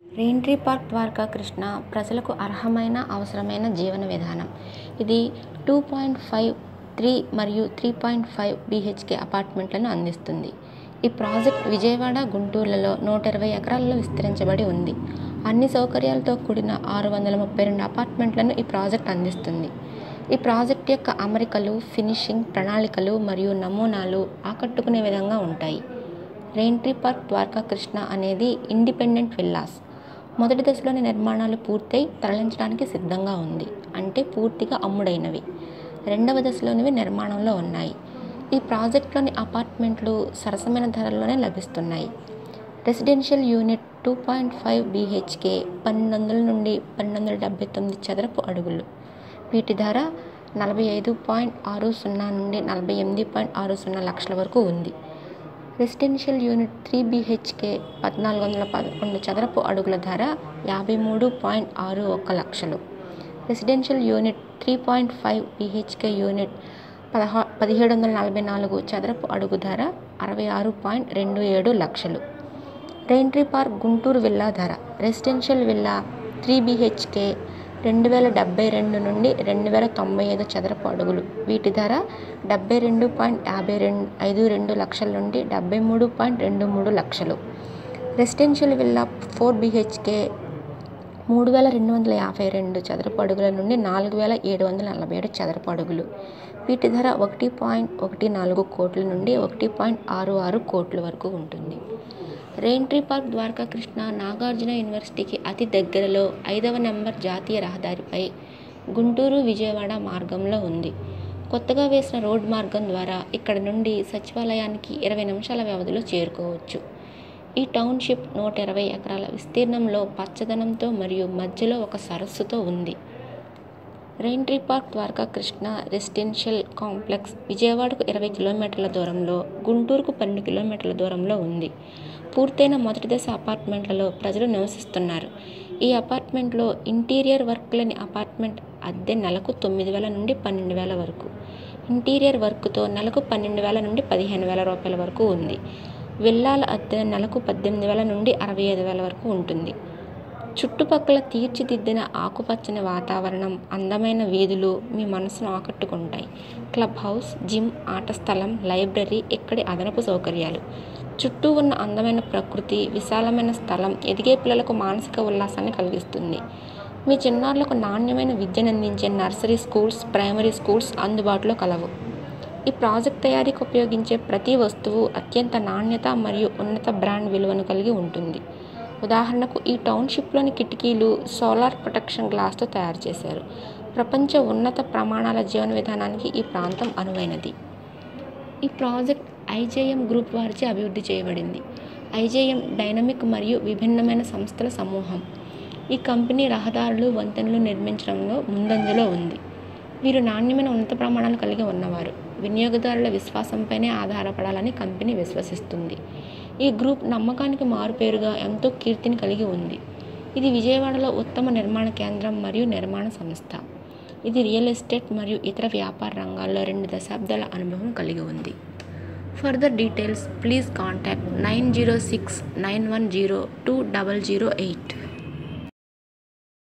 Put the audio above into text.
రెయిన్ట్రీ park Dwaraka Krishna ప్రజలకు అర్హమైన అవసరమైన జీవన విధానం ఇది టూ పాయింట్ ఫైవ్ త్రీ మరియు త్రీ పాయింట్ ఫైవ్ బీహెచ్కే అపార్ట్మెంట్లను అందిస్తుంది ఈ ప్రాజెక్ట్ విజయవాడ గుంటూరులలో నూట ఇరవై ఎకరాల్లో విస్తరించబడి ఉంది అన్ని సౌకర్యాలతో కూడిన ఆరు వందల ముప్పై రెండు అపార్ట్మెంట్లను ఈ ప్రాజెక్ట్ అందిస్తుంది ఈ ప్రాజెక్ట్ యొక్క అమరికలు ఫినిషింగ్ ప్రణాళికలు మరియు నమూనాలు ఆకట్టుకునే విధంగా ఉంటాయి రెయిన్ట్రీ పార్క్ ద్వారకా కృష్ణ అనేది ఇండిపెండెంట్ విల్లాస్ మొదటి దశలోని నిర్మాణాలు పూర్తయి తరలించడానికి సిద్ధంగా ఉంది అంటే పూర్తిగా అమ్ముడైనవి రెండవ దశలోనివి నిర్మాణంలో ఉన్నాయి ఈ ప్రాజెక్ట్లోని అపార్ట్మెంట్లు సరసమైన ధరల్లోనే లభిస్తున్నాయి residential unit two point five BHK పన్నెండు వందల నుండి పన్నెండు వందల డెబ్బై తొమ్మిది చదరపు అడుగులు వీటి ధర నలభై ఐదు పాయింట్ ఆరు సున్నా నుండి నలభై ఎనిమిది పాయింట్ ఆరు సున్నా లక్షల వరకు ఉంది రెసిడెన్షియల్ యూనిట్ త్రీ బీహెచ్కే పద్నాలుగు వందల పదకొండు చదరపు అడుగుల ధర యాభై మూడు పాయింట్ ఆరు ఒక్క లక్షలు residential unit three point five BHK unit పదహా పదిహేడు వందల నలభై నాలుగు చదరపు అడుగు ధర అరవై ఆరు పాయింట్ రెండు ఏడు లక్షలు రెయిన్ట్రీ పార్క్ గుంటూరు విల్లా ధర రెసిడెన్షియల్ విల్లా త్రీ బీహెచ్కే రెండు వేల డెబ్బై రెండు నుండి రెండు వేల తొంభై ఐదు చదరపు అడుగులు వీటి ధర డెబ్బై రెండు పాయింట్ యాభై రెండు ఐదు రెండు లక్షల నుండి డెబ్బై మూడు పాయింట్ రెండు మూడు లక్షలు రెసిడెన్షియల్ విల్లా ఫోర్ బీహెచ్కే మూడు వేల రెండు వందల యాభై రెండు చదరపు అడుగుల నుండి నాలుగు వేల ఏడు వందల నలభై ఏడు చదరపు అడుగులు వీటి ధర ఒకటి పాయింట్ ఒకటి నాలుగు కోట్ల నుండి ఒకటి పాయింట్ ఆరు ఆరు కోట్ల వరకు ఉంటుంది రెయిన్ట్రీ పార్క్ ద్వారకా కృష్ణ నాగార్జున యూనివర్సిటీకి అతి దగ్గరలో ఐదవ నెంబర్ జాతీయ రహదారిపై గుంటూరు విజయవాడ మార్గంలో ఉంది కొత్తగా వేసిన రోడ్ మార్గం ద్వారా ఇక్కడ నుండి సచివాలయానికి ఇరవై నిమిషాల వ్యవధిలో చేరుకోవచ్చు ఈ టౌన్షిప్ నూట ఇరవై ఎకరాల విస్తీర్ణంలో పచ్చదనంతో మరియు మధ్యలో ఒక సరస్సుతో ఉంది Raintree park Dwaraka Krishna residential complex విజయవాడకు ఇరవై కిలోమీటర్ల దూరంలో గుంటూరుకు పన్నెండు కిలోమీటర్ల దూరంలో ఉంది పూర్తయిన మొదటి దశ అపార్ట్మెంట్లలో ప్రజలు నివసిస్తున్నారు ఈ అపార్ట్మెంట్లో ఇంటీరియర్ వర్క్ లేని అపార్ట్మెంట్ అద్దె నెలకు తొమ్మిది వేల నుండి పన్నెండు వేల వరకు ఇంటీరియర్ వర్క్తో నెలకు పన్నెండు వేల నుండి పదిహేను వేల రూపాయల వరకు ఉంది విల్లాల అద్దె నెలకు పద్దెనిమిది వేల నుండి అరవై ఐదు వేల వరకు ఉంటుంది చుట్టుపక్కల తీర్చిదిద్దిన ఆకుపచ్చని వాతావరణం అందమైన వీధులు మీ మనసును ఆకట్టుకుంటాయి క్లబ్ హౌస్ జిమ్ ఆట స్థలం లైబ్రరీ ఇక్కడి అదనపు సౌకర్యాలు చుట్టూ ఉన్న అందమైన ప్రకృతి విశాలమైన స్థలం ఎదిగే పిల్లలకు మానసిక ఉల్లాసాన్ని కలిగిస్తుంది మీ చిన్నారులకు నాణ్యమైన విద్యను అందించే నర్సరీ స్కూల్స్ ప్రైమరీ స్కూల్స్ అందుబాటులో కలవు ఈ ప్రాజెక్ట్ తయారీకి ఉపయోగించే ప్రతి వస్తువు అత్యంత నాణ్యత మరియు ఉన్నత బ్రాండ్ విలువను కలిగి ఉంటుంది ఉదాహరణకు ఈ టౌన్షిప్లోని కిటికీలు సోలార్ ప్రొటెక్షన్ గ్లాస్తో తయారు చేశారు ప్రపంచ ఉన్నత ప్రమాణాల జీవన విధానానికి ఈ ప్రాంతం అనువైనది ఈ ప్రాజెక్ట్ ఐజేఎం గ్రూప్ వారిచే అభివృద్ధి చేయబడింది ఐజేఎం డైనమిక్ మరియు విభిన్నమైన సంస్థల సమూహం ఈ కంపెనీ రహదారులు వంతెనలు నిర్మించడంలో ముందంజలో ఉంది వీరు నాణ్యమైన ఉన్నత ప్రమాణాలు కలిగి ఉన్నవారు వినియోగదారుల విశ్వాసంపైనే ఆధారపడాలని కంపెనీ విశ్వసిస్తుంది ఈ గ్రూప్ నమ్మకానికి మారుపేరుగా ఎంతో కీర్తిని కలిగి ఉంది ఇది విజయవాడలో ఉత్తమ నిర్మాణ కేంద్రం మరియు నిర్మాణ సంస్థ ఇది రియల్ ఎస్టేట్ మరియు ఇతర వ్యాపార రంగాల్లో రెండు దశాబ్దాల అనుభవం కలిగి ఉంది further details please contact nine zero six nine one zero two double zero eight